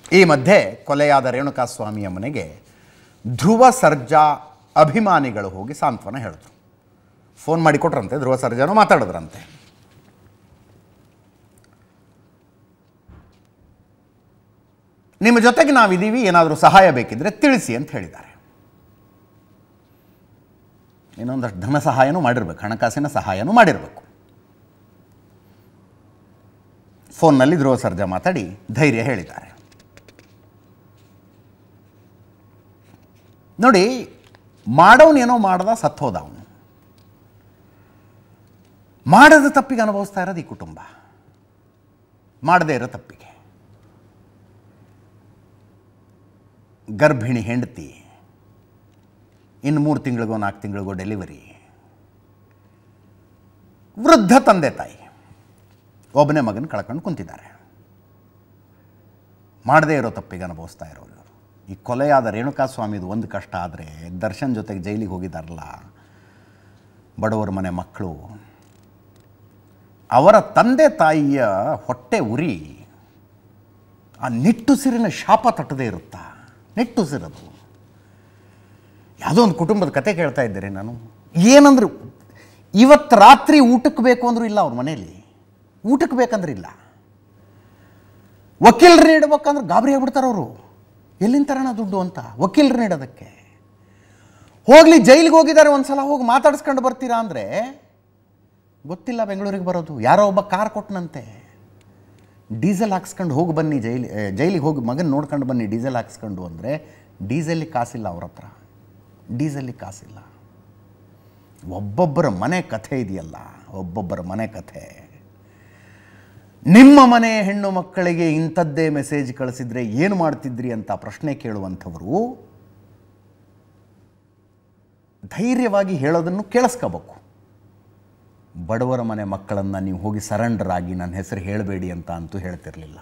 ಈ ಮಧ್ಯೆ ಕೊಲೆಯಾದ ರೇಣುಕಾಸ್ವಾಮಿಯ ಮನೆಗೆ ಧ್ರುವ ಸರ್ಜಾ ಅಭಿಮಾನಿಗಳು ಹೋಗಿ ಸಾಂತ್ವನ ಹೇಳಿದ್ರು ಫೋನ್ ಮಾಡಿ ಕೊಟ್ರಂತೆ ಧ್ರುವ ಸರ್ಜಾನು ಮಾತಾಡಿದ್ರಂತೆ ನಿಮ್ಮ ಜೊತೆಗೆ ನಾವಿದ್ದೀವಿ ಏನಾದರೂ ಸಹಾಯ ಬೇಕಿದ್ರೆ ತಿಳಿಸಿ ಅಂತ ಹೇಳಿದ್ದಾರೆ ಇನ್ನೊಂದಷ್ಟು ಧನ ಸಹಾಯನೂ ಮಾಡಿರ್ಬೇಕು ಹಣಕಾಸಿನ ಸಹಾಯನೂ ಮಾಡಿರಬೇಕು ಫೋನ್ನಲ್ಲಿ ಧ್ರುವ ಸರ್ಜಾ ಮಾತಾಡಿ ಧೈರ್ಯ ಹೇಳಿದ್ದಾರೆ ನೋಡಿ ಮಾಡೋನೇನೋ ಮಾಡ್ದ ಸತ್ತೋದ ಅವನು ಮಾಡದ ತಪ್ಪಿಗೆ ಅನುಭವಿಸ್ತಾ ಇರೋದು ಈ ಕುಟುಂಬ ಮಾಡದೇ ಇರೋ ತಪ್ಪಿಗೆ ಗರ್ಭಿಣಿ ಹೆಂಡತಿ ಇನ್ನು ಮೂರು ತಿಂಗಳಿಗೋ ನಾಲ್ಕು ತಿಂಗಳಿಗೋ ಡೆಲಿವರಿ ವೃದ್ಧ ತಂದೆ ತಾಯಿ ಒಬ್ಬನೇ ಮಗನ ಕಳ್ಕೊಂಡು ಕುಂತಿದ್ದಾರೆ ಮಾಡದೇ ಇರೋ ತಪ್ಪಿಗೆ ಅನುಭವಿಸ್ತಾ ಇರೋರು ಇವರು ಈ ಕೊಲೆಯಾದ ರೇಣುಕಾಸ್ವಾಮಿದು ಒಂದು ಕಷ್ಟ ಆದರೆ ದರ್ಶನ್ ಜೊತೆಗೆ ಜೈಲಿಗೆ ಹೋಗಿದ್ದಾರಲ್ಲ ಬಡವರ ಮನೆ ಮಕ್ಕಳು ಅವರ ತಂದೆ ತಾಯಿಯ ಹೊಟ್ಟೆ ಉರಿ ಆ ನಿಟ್ಟುಸಿರಿನ ಶಾಪ ತಟ್ಟದೇ ಇರುತ್ತಾ ನಿಟ್ಟುಸಿರದು ಯಾವುದೋ ಒಂದು ಕುಟುಂಬದ ಕತೆ ಕೇಳ್ತಾ ಇದ್ದೇನೆ ನಾನು ಏನಂದ್ರೆ ಇವತ್ತು ರಾತ್ರಿ ಊಟಕ್ಕೆ ಬೇಕು ಅಂದ್ರೂ ಇಲ್ಲ ಅವ್ರ ಮನೇಲಿ ಊಟಕ್ಕೆ ಬೇಕಂದ್ರೆ ಇಲ್ಲ ವಕೀಲರು ನೀಡ್ಬೇಕಂದ್ರೆ ಗಾಬರಿ ಆಗ್ಬಿಡ್ತಾರೆ ಅವರು ಎಲ್ಲಿಂದ ತರೋಣ ದುಡ್ಡು ಅಂತ ವಕೀಲರು ನೀಡೋದಕ್ಕೆ ಹೋಗಲಿ ಜೈಲಿಗೆ ಹೋಗಿದ್ದಾರೆ ಒಂದು ಸಲ ಹೋಗಿ ಮಾತಾಡಿಸ್ಕೊಂಡು ಬರ್ತೀರಾ ಅಂದರೆ ಗೊತ್ತಿಲ್ಲ ಬೆಂಗಳೂರಿಗೆ ಬರೋದು ಯಾರೋ ಒಬ್ಬ ಕಾರ್ ಕೊಟ್ಟನಂತೆ ಡೀಸೆಲ್ ಹಾಕ್ಸ್ಕೊಂಡು ಹೋಗಿ ಬನ್ನಿ ಜೈಲಿ ಏ, ಜೈಲಿಗೆ ಹೋಗಿ ಮಗನ ನೋಡ್ಕೊಂಡು ಬನ್ನಿ ಡೀಸೆಲ್ ಹಾಕ್ಸ್ಕೊಂಡು ಅಂದರೆ ಡೀಸೆಲ್ಲಿಗೆ ಕಾಸಿಲ್ಲ ಅವ್ರ ಹತ್ರ ಡೀಸೆಲ್ಲಿಗೆ ಕಾಸಿಲ್ಲ ಒಬ್ಬೊಬ್ಬರ ಮನೆ ಕಥೆ ಇದೆಯಲ್ಲ ಒಬ್ಬೊಬ್ಬರ ಮನೆ ಕಥೆ ನಿಮ್ಮ ಮನೆ ಹೆಣ್ಣು ಮಕ್ಕಳಿಗೆ ಇಂಥದ್ದೇ ಮೆಸೇಜ್ ಕಳಿಸಿದ್ರೆ ಏನು ಮಾಡ್ತಿದ್ರಿ ಅಂತ ಪ್ರಶ್ನೆ ಕೇಳುವಂಥವರು ಧೈರ್ಯವಾಗಿ ಹೇಳೋದನ್ನು ಕೇಳಿಸ್ಕೋಬೇಕು ಬಡವರ ಮನೆ ಮಕ್ಕಳನ್ನು ನೀವು ಹೋಗಿ ಸರೆಂಡರ್ ಆಗಿ ನನ್ನ ಹೆಸರು ಹೇಳಬೇಡಿ ಅಂತ ಅಂತೂ ಹೇಳ್ತಿರಲಿಲ್ಲ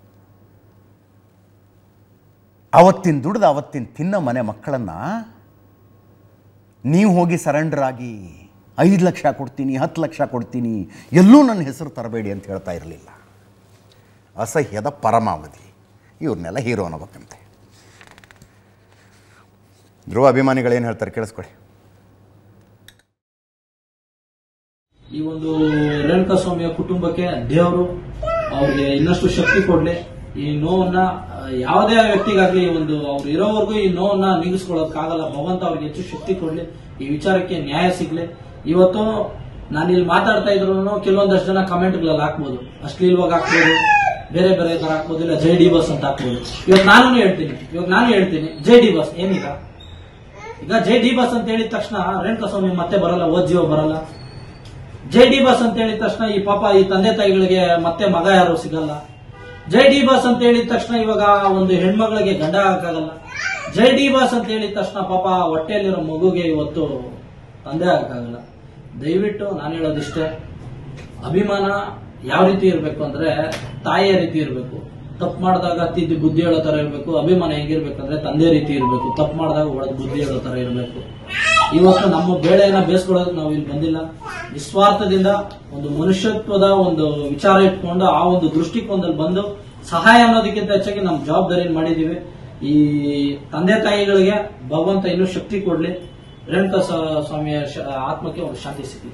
ಅವತ್ತಿನ ದುಡ್ದು ಅವತ್ತಿನ ತಿನ್ನ ಮನೆ ಮಕ್ಕಳನ್ನು ನೀವು ಹೋಗಿ ಸರೆಂಡರ್ ಆಗಿ ಐದು ಲಕ್ಷ ಕೊಡ್ತೀನಿ ಹತ್ತು ಲಕ್ಷ ಕೊಡ್ತೀನಿ ಎಲ್ಲೂ ನನ್ನ ಹೆಸರು ತರಬೇಡಿ ಅಂತ ಹೇಳ್ತಾ ಇರಲಿಲ್ಲ ಅಸಹ್ಯದ ಪರಮಾವಧಿ ಇವ್ರನ್ನೆಲ್ಲ ಹೀರೋ ಅನ್ನಬೇಕಂತೆ ಧ್ರುವ ಅಭಿಮಾನಿಗಳೇನು ಹೇಳ್ತಾರೆ ಕೇಳಿಸ್ಕೊಳ್ಳಿ ಈ ಒಂದು ರೇಣುಕಾ ಸ್ವಾಮಿಯ ಕುಟುಂಬಕ್ಕೆ ದೇವರು ಅವ್ರಿಗೆ ಇನ್ನಷ್ಟು ಶಕ್ತಿ ಕೊಡ್ಲಿ ಈ ನೋವನ್ನ ಆ, ಯಾವುದೇ ವ್ಯಕ್ತಿಗಾಗ್ಲಿ ಈ ಒಂದು ಅವ್ರು ಇರೋವರೆಗೂ ಈ ನೋವನ್ನ ನೀಗಿಸ್ಕೊಳ್ಳೋದಕ್ಕಾಗಲ್ಲ ಭಗವಂತ ಅವ್ರಿಗೆ ಹೆಚ್ಚು ಶಕ್ತಿ ಕೊಡ್ಲಿ ಈ ವಿಚಾರಕ್ಕೆ ನ್ಯಾಯ ಸಿಗ್ಲಿ ಇವತ್ತು ನಾನು ಇಲ್ಲಿ ಮಾತಾಡ್ತಾ ಇದ್ರು ಕೆಲವೊಂದಷ್ಟು ಜನ ಕಮೆಂಟ್ಗಳಲ್ಲಿ ಹಾಕ್ಬೋದು ಅಶ್ಲೀಲವಾಗಿ ಹಾಕ್ಬೋದು ಬೇರೆ ಬೇರೆ ತರ ಹಾಕ್ಬೋದು ಇಲ್ಲ ಜೈ ಡಿ ಬಸ್ ಅಂತ ಹಾಕ್ಬೋದು ಇವಾಗ ನಾನು ಹೇಳ್ತೀನಿ ಇವಾಗ ನಾನು ಹೇಳ್ತೀನಿ ಜೈ ಡಿ ಬಸ್ ಏನೀಗ ಈಗ ಜೈ ಡಿ ಬಸ್ ಅಂತ ಹೇಳಿದ ತಕ್ಷಣ ರೇಣುಕಾ ಸ್ವಾಮಿ ಮತ್ತೆ ಬರಲ್ಲ ಓದ್ ಜೀವ ಬರಲ್ಲ ಜೈ ಡಿ ಬಸ್ ಅಂತ ಹೇಳಿದ ತಕ್ಷಣ ಈ ಪಾಪ ಈ ತಂದೆ ತಾಯಿಗಳಿಗೆ ಮತ್ತೆ ಮಗ ಯಾರು ಸಿಗಲ್ಲ ಜೈ ಡಿ ಬಸ್ ಅಂತ ಹೇಳಿದ ತಕ್ಷಣ ಇವಾಗ ಒಂದು ಹೆಣ್ಮಗಳಿಗೆ ಗಂಡ ಆಗಕ್ಕಾಗಲ್ಲ ಜೈ ಡಿ ಬಸ್ ಅಂತ ಹೇಳಿದ ತಕ್ಷಣ ಪಾಪ ಹೊಟ್ಟೆಯಲ್ಲಿರೋ ಮಗುಗೆ ಇವತ್ತು ತಂದೆ ಆಗಕ್ಕಾಗಲ್ಲ ದಯವಿಟ್ಟು ನಾನು ಹೇಳೋದಿಷ್ಟೇ ಅಭಿಮಾನ ಯಾವ ರೀತಿ ಇರಬೇಕು ಅಂದ್ರೆ ತಾಯಿಯ ರೀತಿ ಇರಬೇಕು ತಪ್ಪು ಮಾಡಿದಾಗ ತಿದ್ದಿ ಬುದ್ಧಿ ಹೇಳೋ ತರ ಇರಬೇಕು ಅಭಿಮಾನ ಹೇಗಿರ್ಬೇಕಂದ್ರೆ ತಂದೆ ರೀತಿ ಇರಬೇಕು ತಪ್ಪು ಮಾಡಿದಾಗ ಒಳಗೆ ಬುದ್ಧಿ ಹೇಳೋ ತರ ಇರಬೇಕು ಇವತ್ತು ನಮ್ಮ ಬೇಳೆಯನ್ನ ಬೇಯಿಸ್ಕೊಳ್ಳೋದಕ್ಕೆ ನಾವು ಇಲ್ಲಿ ಬಂದಿಲ್ಲ ನಿಸ್ವಾರ್ಥದಿಂದ ಒಂದು ಮನುಷ್ಯತ್ವದ ಒಂದು ವಿಚಾರ ಇಟ್ಕೊಂಡು ಆ ಒಂದು ದೃಷ್ಟಿಕೋನದಲ್ಲಿ ಬಂದು ಸಹಾಯ ಅನ್ನೋದಕ್ಕಿಂತ ಹೆಚ್ಚಾಗಿ ನಮ್ಮ ಜವಾಬ್ದಾರಿ ಮಾಡಿದೀವಿ ಈ ತಂದೆ ತಾಯಿಗಳಿಗೆ ಭಗವಂತ ಇನ್ನೂ ಶಕ್ತಿ ಕೊಡ್ಲಿ ರೇಣುಕಾ ಸ- ಸ್ವಾಮಿಯ ಶ- ಆತ್ಮಕ್ಕೆ ಒಂದು ಶಾಂತಿ ಸಿಗಲಿ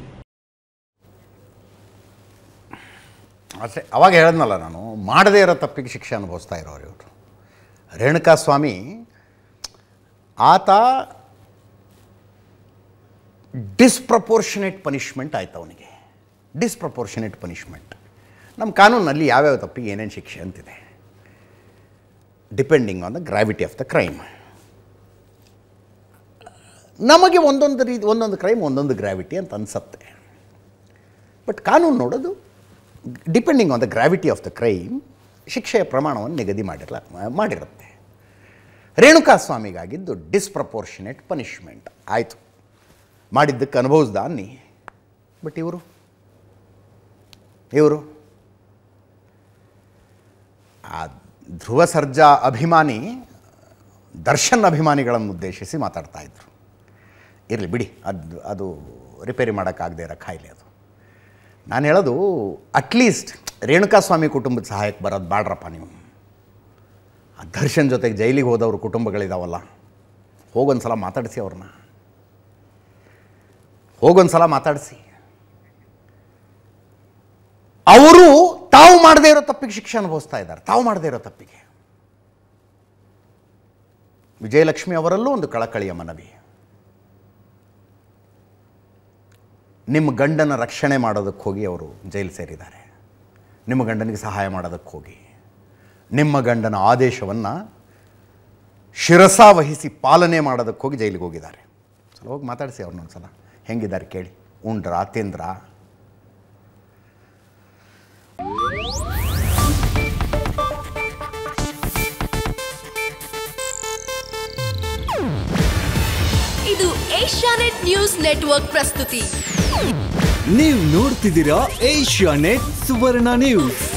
ಅಷ್ಟೇ ಅವಾಗ ಹೇಳಿದ್ನಲ್ಲ ನಾನು ಮಾಡದೇ ಇರೋ ತಪ್ಪಿಗೆ ಶಿಕ್ಷೆ ಅನುಭವಿಸ್ತಾ ಇರೋರು ಇವರು ರೇಣುಕಾ ಸ್ವಾಮಿ ಆತ ಡಿಸ್ಪ್ರಪೋರ್ಷನೇಟ್ ಪನಿಷ್ಮೆಂಟ್ ಆಯ್ತು ಅವನಿಗೆ ಡಿಸ್ಪ್ರಪೋರ್ಷನೇಟ್ ಪನಿಷ್ಮೆಂಟ್ ನಮ್ಮ ಕಾನೂನಲ್ಲಿ ಯಾವ್ಯಾವ ತಪ್ಪಿಗೆ ಏನೇನು ಶಿಕ್ಷೆ ಅಂತಿದೆ depending on the gravity of the crime ನಮಗೆ ಒಂದೊಂದು ರೀತಿ ಒಂದೊಂದು ಕ್ರೈಮ್ ಒಂದೊಂದು ಗ್ರಾವಿಟಿ ಅಂತ ಅನಿಸತ್ತೆ ಬಟ್ ಕಾನೂನು ನೋಡೋದು depending on the gravity of the crime ಶಿಕ್ಷೆಯ ಪ್ರಮಾಣವನ್ನು ನಿಗದಿ ಮಾಡಿರಲ್ಲ ಮಾಡಿರುತ್ತೆ ರೇಣುಕಾ ಸ್ವಾಮಿಗಾಗಿದ್ದು ಡಿಸ್ಪ್ರಪೋರ್ಷನೇಟ್ ಪನಿಷ್ಮೆಂಟ್ ಆಯಿತು ಮಾಡಿದ್ದಕ್ಕೆ ಅನುಭವಿಸ್ದ ಅನ್ನಿ ಬಟ್ ಇವರು ಇವರು ಆ ಧ್ರುವ ಸರ್ಜಾ ಅಭಿಮಾನಿ ದರ್ಶನ್ ಅಭಿಮಾನಿಗಳನ್ನು ಉದ್ದೇಶಿಸಿ ಮಾತಾಡ್ತಾ ಇದ್ರು ಇರಲಿ ಬಿಡಿ ಅದು ಅದು ರಿಪೇರಿ ಮಾಡೋಕ್ಕಾಗದೇ ಇರೋ ಕಾಯಿಲೆ ಅದು ನಾನು ಹೇಳೋದು ಅಟ್ಲೀಸ್ಟ್ ರೇಣುಕಾ ಸ್ವಾಮಿ ಕುಟುಂಬದ ಸಹಾಯಕ್ಕೆ ಬರೋದು ಬಾಡ್ರಪ್ಪ ನೀವು ದರ್ಶನ್ ಜೊತೆಗೆ ಜೈಲಿಗೆ ಹೋದವ್ರ ಕುಟುಂಬಗಳಿದಾವಲ್ಲ ಹೋಗೊಂದ್ಸಲ ಮಾತಾಡಿಸಿ ಅವ್ರನ್ನ ಹೋಗೊಂದ್ಸಲ ಮಾತಾಡಿಸಿ ಅವರು ತಾವು ಮಾಡದೇ ಇರೋ ತಪ್ಪಿಗೆ ಶಿಕ್ಷೆ ಅನುಭವಿಸ್ತಾ ಇದ್ದಾರೆ ತಾವು ಮಾಡದೇ ಇರೋ ತಪ್ಪಿಗೆ ವಿಜಯಲಕ್ಷ್ಮಿ ಅವರಲ್ಲೂ ಒಂದು ಕಳಕಳಿಯ ಮನವಿ ನಿಮ್ಮ ಗಂಡನ ರಕ್ಷಣೆ ಮಾಡೋದಕ್ಕೆ ಹೋಗಿ ಅವರು ಜೈಲು ಸೇರಿದ್ದಾರೆ ನಿಮ್ಮ ಗಂಡನಿಗೆ ಸಹಾಯ ಮಾಡೋದಕ್ಕೆ ಹೋಗಿ ನಿಮ್ಮ ಗಂಡನ ಆದೇಶವನ್ನು ಶಿರಸಾವಹಿಸಿ ಪಾಲನೆ ಮಾಡೋದಕ್ಕೆ ಹೋಗಿ ಜೈಲಿಗೆ ಹೋಗಿದ್ದಾರೆ ಸಲ ಹೋಗಿ ಮಾತಾಡಿಸಿ ಅವ್ರನ್ನೊಂದ್ಸಲ ಹೆಂಗಿದ್ದಾರೆ ಕೇಳಿ ಉಂಡ್ರಾ ತಿಂದ್ರಾ ಇದು ಏಷ್ಯಾನೆಟ್ ನ್ಯೂಸ್ ನೆಟ್ವರ್ಕ್ ಪ್ರಸ್ತುತಿ ನೀವು ನೋಡ್ತಿದ್ದೀರಾ ಏಷ್ಯಾ ನೆಟ್ ಸುವರ್ಣ ನ್ಯೂಸ್